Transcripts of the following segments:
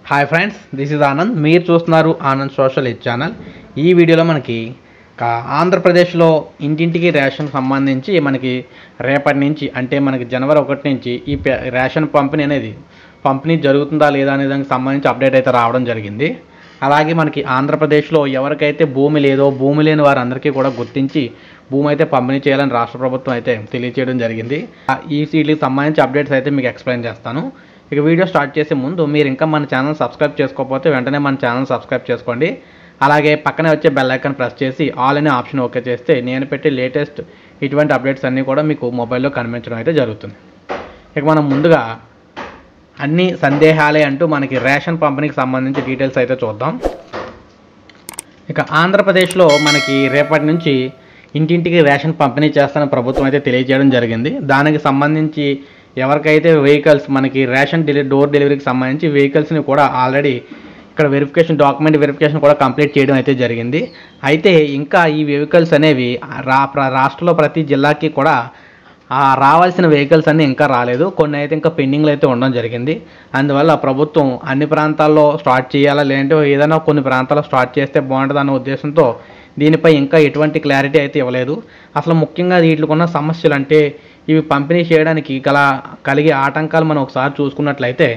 hi friends this is Anand మీరు చూస్తున్నారు Anand social ఎడ్ channel ఈ వీడియోలో మనకి ఒక ఆంధ్రప్రదేశ్లో ఇంటింటికి రేషన్ సంబంధించి మనకి రేపటి నుంచి అంటే మనకి జనవరి ఒకటి నుంచి ఈ పే- రేషన్ పంపిణీ అనేది పంపిణీ జరుగుతుందా లేదా అనే దానికి సంబంధించి అప్డేట్ అయితే రావడం జరిగింది అలాగే మనకి ఆంధ్రప్రదేశ్లో ఎవరికైతే భూమి లేదో భూమి లేని వారందరికీ కూడా గుర్తించి భూమి అయితే పంపిణీ చేయాలని రాష్ట్ర ప్రభుత్వం అయితే తెలియచేయడం జరిగింది ఆ- ఈ వీటికి సంబంధించి అప్డేట్స్ అయితే మీకు ఎక్స్ప్లెయిన్ చేస్తాను ఇక వీడియో స్టార్ట్ చేసే ముందు మీరు ఇంకా మన ఛానల్ సబ్స్క్రైబ్ చేసుకోకపోతే వెంటనే మన ఛానల్ సబ్స్క్రైబ్ చేసుకోండి అలాగే పక్కనే వచ్చే బెల్ ఐకాన్ ప్రెస్ చేసి ఆల్ అనే ఆప్షన్ ఓకే చేస్తే నేను పెట్టే లేటెస్ట్ ఇటువంటి అప్డేట్స్ అన్నీ కూడా మీకు మొబైల్లో కనిపించడం అయితే జరుగుతుంది ఇక మనం ముందుగా అన్ని సందేహాలే అంటూ మనకి రేషన్ పంపిణీకి సంబంధించి డీటెయిల్స్ అయితే చూద్దాం ఇక ఆంధ్రప్రదేశ్లో మనకి రేపటి నుంచి ఇంటింటికి రేషన్ పంపిణీ చేస్తానని ప్రభుత్వం అయితే తెలియజేయడం జరిగింది దానికి సంబంధించి ఎవరికైతే వెహికల్స్ మనకి రేషన్ డెలి డోర్ డెలివరీకి సంబంధించి వెహికల్స్ని కూడా ఆల్రెడీ ఇక్కడ వెరిఫికేషన్ డాక్యుమెంట్ వెరిఫికేషన్ కూడా కంప్లీట్ చేయడం అయితే జరిగింది అయితే ఇంకా ఈ వెహికల్స్ అనేవి రా ప్ర- రాష్ట్రంలో ప్రతి జిల్లాకి కూడా ఆ రావాల్సిన వెహికల్స్ అన్నీ ఇంకా రాలేదు కొన్ని అయితే ఇంకా పెండింగ్లో అయితే ఉండడం జరిగింది అందువల్ల ప్రభుత్వం అన్ని ప్రాంతాల్లో స్టార్ట్ చేయాలా లేదంటే ఏదైనా కొన్ని ప్రాంతాల్లో స్టార్ట్ చేస్తే బాగుంటుంది అన్న ఉద్దేశంతో దీనిపై ఇంకా ఎటువంటి క్లారిటీ అయితే ఇవ్వలేదు అసలు ముఖ్యంగా వీటికి ఉన్న సమస్యలు అంటే ఇవి పంపిణీ చేయడానికి గల కలిగే ఆటంకాలు మనం ఒకసారి చూసుకున్నట్లయితే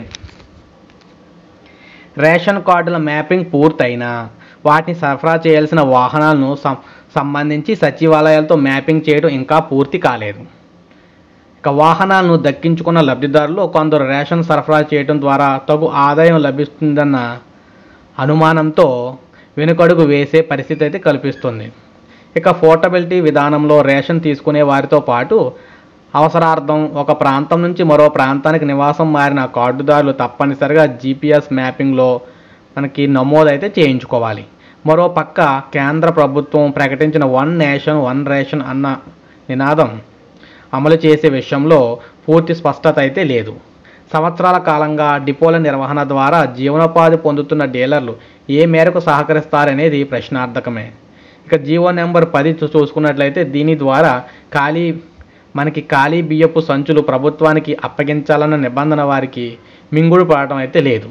రేషన్ కార్డుల మ్యాపింగ్ పూర్తయినా వాటిని సరఫరా చేయాల్సిన వాహనాలను సం సంబంధించి సచివాలయాలతో మ్యాపింగ్ చేయడం ఇంకా పూర్తి కాలేదు ఇక వాహనాలను దక్కించుకున్న లబ్ధిదారులు కొందరు రేషన్ సరఫరా చేయడం ద్వారా తగు ఆదాయం లభిస్తుందన్న అనుమానంతో వెనుకడుగు వేసే పరిస్థితి అయితే కల్పిస్తుంది ఇక పోర్టబిలిటీ విధానంలో రేషన్ తీసుకునే వారితో పాటు అవసరార్థం ఒక ప్రాంతం నుంచి మరో ప్రాంతానికి నివాసం మారిన కార్డుదారులు తప్పనిసరిగా జీపీఎస్ మ్యాపింగ్లో మనకి నమోదైతే చేయించుకోవాలి మరో పక్క కేంద్ర ప్రభుత్వం ప్రకటించిన వన్ నేషన్ వన్ రేషన్ అన్న నినాదం అమలు చేసే విషయంలో పూర్తి స్పష్టత అయితే లేదు సంవత్సరాల కాలంగా డిపోల నిర్వహణ ద్వారా జీవనోపాధి పొందుతున్న డీలర్లు ఏ మేరకు సహకరిస్తారనేది ప్రశ్నార్థకమే ఇక జీవో నెంబర్ పది చూ- చూసుకున్నట్లయితే దీని ద్వారా ఖాళీ మనకి ఖాళీ బియ్యపు సంచులు ప్రభుత్వానికి అప్పగించాలన్న నిబంధన వారికి మింగుడు పడటం అయితే లేదు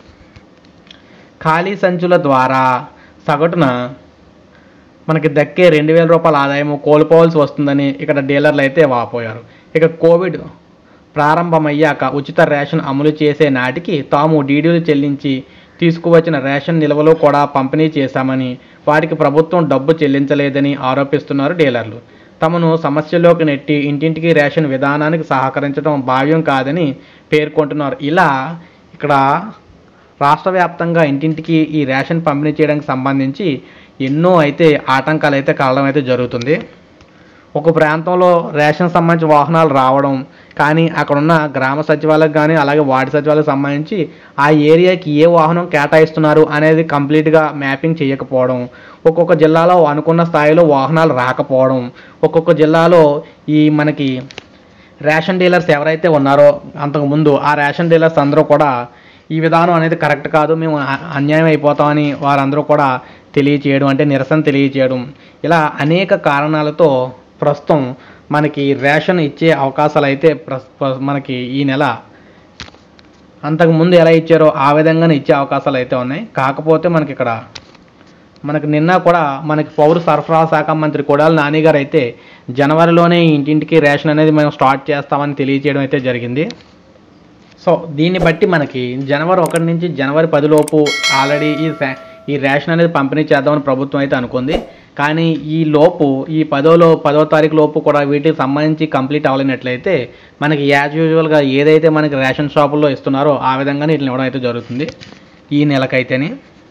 ఖాళీ సంచుల ద్వారా సగటున మనకి దక్కే రెండు వేల రూపాయల ఆదాయము కోల్పోవాల్సి వస్తుందని ఇక్కడ డీలర్లు అయితే వాపోయారు ఇక కోవిడ్ ప్రారంభమయ్యాక ఉచిత రేషన్ అమలు చేసే నాటికి తాము డీడీలు చెల్లించి తీసుకువచ్చిన రేషన్ నిల్వలు కూడా పంపిణీ చేశామని వాటికి ప్రభుత్వం డబ్బు చెల్లించలేదని ఆరోపిస్తున్నారు డీలర్లు తమను సమస్యలోకి నెట్టి ఇంటింటికి రేషన్ విధానానికి సహకరించడం భావ్యం కాదని పేర్కొంటున్నారు ఇలా ఇక్కడ రాష్ట్ర వ్యాప్తంగా ఇంటింటికి ఈ రేషన్ పంపిణీ చేయడానికి సంబంధించి ఎన్నో అయితే ఆటంకాలు అయితే కలగడం అయితే జరుగుతుంది ఒక ప్రాంతంలో రేషన్ సంబంధించిన వాహనాలు రావడం కానీ అక్కడ ఉన్న గ్రామ సచివాలయం కానీ అలాగే వార్డు సచివాలయం సంబంధించి ఆ ఏరియాకి ఏ వాహనం కేటాయిస్తున్నారు అనేది కంప్లీట్గా మ్యాపింగ్ చేయకపోవడం ఒక్కొక్క జిల్లాలో అనుకున్న స్థాయిలో వాహనాలు రాకపోవడం ఒక్కొక్క జిల్లాలో ఈ మనకి రేషన్ డీలర్స్ ఎవరైతే ఉన్నారో అంతకుముందు ఆ రేషన్ డీలర్స్ అందరూ కూడా ఈ విధానం అనేది కరెక్ట్ కాదు మేము అ- అన్యాయం అయిపోతామని వారందరూ కూడా తెలియచేయడం అంటే నిరసన తెలియచేయడం ఇలా అనేక కారణాలతో ప్రస్తుతం మనకి రేషన్ ఇచ్చే అవకాశాలు అయితే ప్రస్- ప్ర- మనకి ఈ నెల అంతకుముందు ఎలా ఇచ్చారో ఆ విధంగానే ఇచ్చే అవకాశాలు అయితే ఉన్నాయి కాకపోతే మనకి ఇక్కడ మనకి నిన్న కూడా మనకి పౌర సరఫరా శాఖ మంత్రి కొడాలి నాని గారు అయితే జనవరిలోనే ఇంటింటికి రేషన్ అనేది మేము స్టార్ట్ చేస్తామని తెలియజేయడం అయితే జరిగింది సో దీన్ని బట్టి మనకి జనవరి ఒకటి నుంచి జనవరి పదిలోపు ఆల్రెడీ ఈ శా- ఈ రేషన్ అనేది పంపిణీ చేద్దామని ప్రభుత్వం అయితే అనుకుంది కానీ ఈ లోపు ఈ పదోలో పదో తారీఖు లోపు కూడా వీటికి సంబంధించి కంప్లీట్ అవ్వలేనట్లయితే మనకి యాజ్ యూజువల్గా ఏదైతే మనకి రేషన్ షాపుల్లో ఇస్తున్నారో ఆ విధంగానే వీటిని ఇవ్వడం అయితే జరుగుతుంది ఈ నెలకైతేనే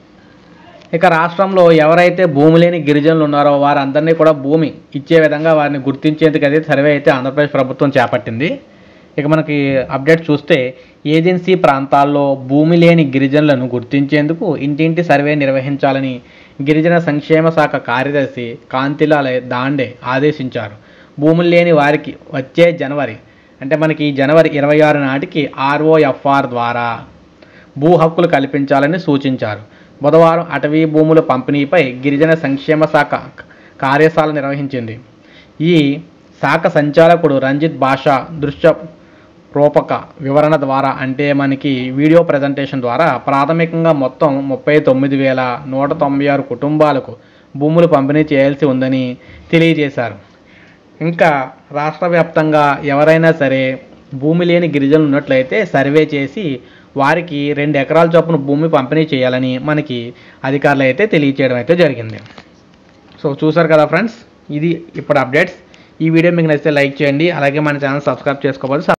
ఇక రాష్ట్రంలో ఎవరైతే భూమి లేని గిరిజనులు ఉన్నారో వారందరినీ కూడా భూమి ఇచ్చే విధంగా వారిని గుర్తించేందుకు అయితే సర్వే అయితే ఆంధ్రప్రదేశ్ ప్రభుత్వం చేపట్టింది ఇక మనకి అప్డేట్ చూస్తే ఏజెన్సీ ప్రాంతాల్లో భూమి లేని గిరిజనులను గుర్తించేందుకు ఇంటింటి సర్వే నిర్వహించాలని గిరిజన సంక్షేమ శాఖ కార్యదర్శి కాంతిలాల్ దాండే ఆదేశించారు భూములు లేని వారికి వచ్చే జనవరి అంటే మనకి ఈ జనవరి ఇరవై ఆరు నాటికి ఆర్ఓఎఫ్ఆర్ ద్వారా భూ హక్కులు కల్పించాలని సూచించారు బుధవారం అటవీ భూముల పంపిణీపై గిరిజన సంక్షేమ శాఖ కార్యశాల నిర్వహించింది ఈ శాఖ సంచాలకుడు రంజిత్ భాషా దృశ్య రూపక వివరణ ద్వారా అంటే మనకి వీడియో ప్రజెంటేషన్ ద్వారా ప్రాథమికంగా మొత్తం ముప్పై తొమ్మిది వేల నూట తొంభై ఆరు కుటుంబాలకు భూములు పంపిణీ చేయాల్సి ఉందని తెలియజేశారు ఇంకా రాష్ట్ర వ్యాప్తంగా ఎవరైనా సరే భూమి లేని గిరిజనులు ఉన్నట్లయితే సర్వే చేసి వారికి రెండు ఎకరాల చొప్పున భూమి పంపిణీ చేయాలని మనకి అధికారులు అయితే తెలియచేయడం అయితే జరిగింది సో చూసారు కదా ఫ్రెండ్స్ ఇది ఇప్పుడు అప్డేట్స్ ఈ వీడియో మీకు నచ్చితే లైక్ చేయండి అలాగే మన ఛానల్ సబ్స్క్రైబ్ చేసుకోవాలి